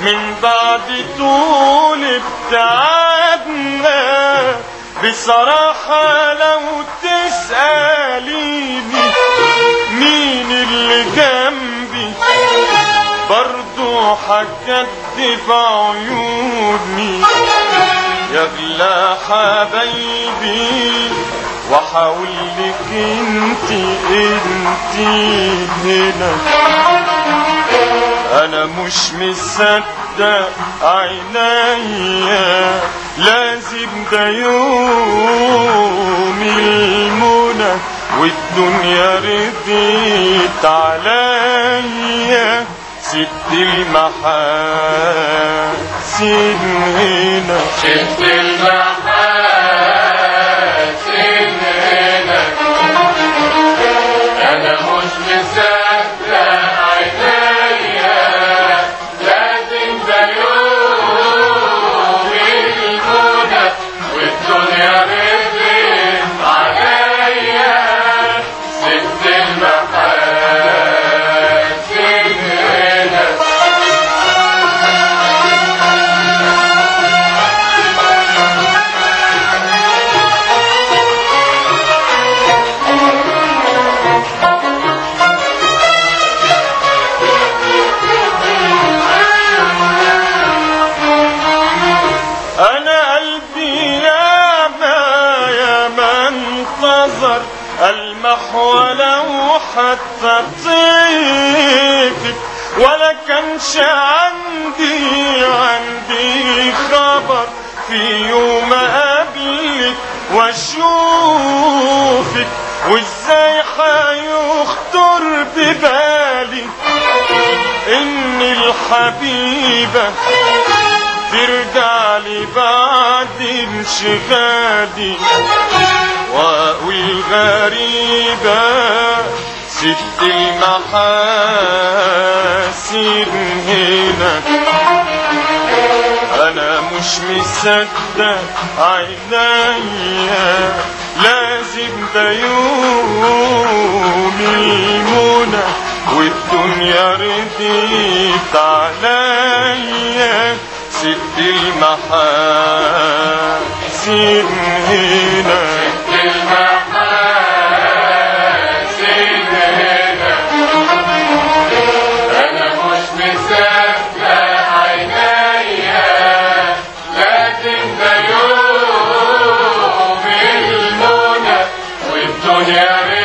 من بعد طول ابتعادنا بصراحة لو تسأليني مين اللي جنبي برضو حكدب عيوني يغلى حبايبي وحاول لك انت انت هنا انا مش مصدق عينيا لازم ده يوم المنى والدنيا رضيت عليا ست المحاسن هنا شفت المحاسن هنا انا مش مصدق عينيا لازم ده يوم المنى والدنيا رضيت عليا ست المحاسن هنا انا قلبي يا ما يا ما انتظر المحو لو حتى طيفك ولا كانش عندي عندي خبر في يوم اقابلك واشوفك وازاي هيخطر ببالي ان الحبيبه ترجع لي بعد انشغالي واقول غريبة ست المحاسن هنا انا مش مصدق عينيا لازم ده يوم المنى والدنيا رضيت عليا ست المحاسن هنا المحاسن هنا انا مش مصدق عينيا لازم ده يوم المنى والدنيا